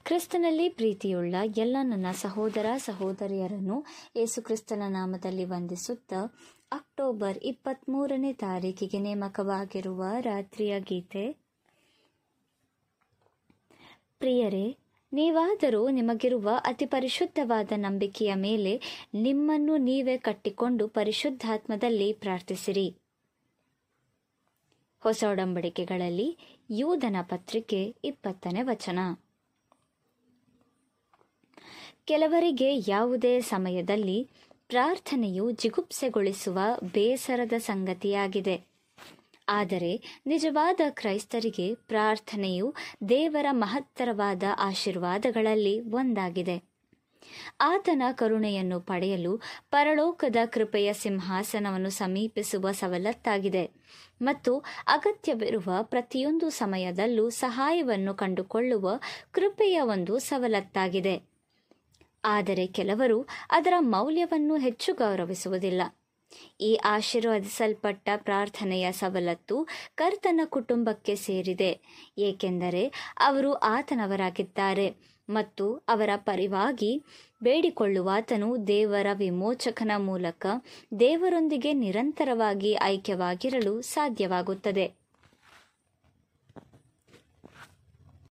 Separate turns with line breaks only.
ಕ್ರಿಸ್ತನಲ್ಲಿ ಪ್ರೀತಿಯುಳ್ಳ ಎಲ್ಲ ನನ್ನ ಸಹೋದರ ಸಹೋದರಿಯರನ್ನು ಯೇಸುಕ್ರಿಸ್ತನ ನಾಮದಲ್ಲಿ ವಂದಿಸುತ್ತಾ ಅಕ್ಟೋಬರ್ ಇಪ್ಪತ್ತ್ಮೂರನೇ ತಾರೀಕಿಗೆ ನೇಮಕವಾಗಿರುವ ರಾತ್ರಿಯ ಗೀತೆ ಪ್ರಿಯರೇ ನೀವಾದರೂ ನಿಮಗಿರುವ ಅತಿ ಪರಿಶುದ್ಧವಾದ ನಂಬಿಕೆಯ ಮೇಲೆ ನಿಮ್ಮನ್ನು ನೀವೇ ಕಟ್ಟಿಕೊಂಡು ಪರಿಶುದ್ಧಾತ್ಮದಲ್ಲಿ ಪ್ರಾರ್ಥಿಸಿರಿ ಹೊಸ ಒಡಂಬಡಿಕೆಗಳಲ್ಲಿ ಯೂದನ ಪತ್ರಿಕೆ ಇಪ್ಪತ್ತನೇ ವಚನ ಕೆಲವರಿಗೆ ಯಾವುದೇ ಸಮಯದಲ್ಲಿ ಪ್ರಾರ್ಥನೆಯು ಜಿಗುಪ್ಸೆಗೊಳಿಸುವ ಬೇಸರದ ಸಂಗತಿಯಾಗಿದೆ ಆದರೆ ನಿಜವಾದ ಕ್ರೈಸ್ತರಿಗೆ ಪ್ರಾರ್ಥನೆಯು ದೇವರ ಮಹತ್ತರವಾದ ಆಶೀರ್ವಾದಗಳಲ್ಲಿ ಒಂದಾಗಿದೆ ಆತನ ಕರುಣೆಯನ್ನು ಪಡೆಯಲು ಪರಲೋಕದ ಕೃಪೆಯ ಸಿಂಹಾಸನವನ್ನು ಸಮೀಪಿಸುವ ಸವಲತ್ತಾಗಿದೆ ಮತ್ತು ಅಗತ್ಯವಿರುವ ಪ್ರತಿಯೊಂದು ಸಮಯದಲ್ಲೂ ಸಹಾಯವನ್ನು ಕಂಡುಕೊಳ್ಳುವ ಕೃಪೆಯ ಒಂದು ಸವಲತ್ತಾಗಿದೆ ಆದರೆ ಕೆಲವರು ಅದರ ಮೌಲ್ಯವನ್ನು ಹೆಚ್ಚು ಗೌರವಿಸುವುದಿಲ್ಲ ಈ ಆಶೀರ್ವದಿಸಲ್ಪಟ್ಟ ಪ್ರಾರ್ಥನೆಯ ಸವಲತ್ತು ಕರ್ತನ ಕುಟುಂಬಕ್ಕೆ ಸೇರಿದೆ ಏಕೆಂದರೆ ಅವರು ಆತನವರಾಗಿದ್ದಾರೆ ಮತ್ತು ಅವರ ಪರಿವಾಗಿ ಬೇಡಿಕೊಳ್ಳುವಾತನು ದೇವರ ವಿಮೋಚಕನ ಮೂಲಕ ದೇವರೊಂದಿಗೆ ನಿರಂತರವಾಗಿ ಐಕ್ಯವಾಗಿರಲು ಸಾಧ್ಯವಾಗುತ್ತದೆ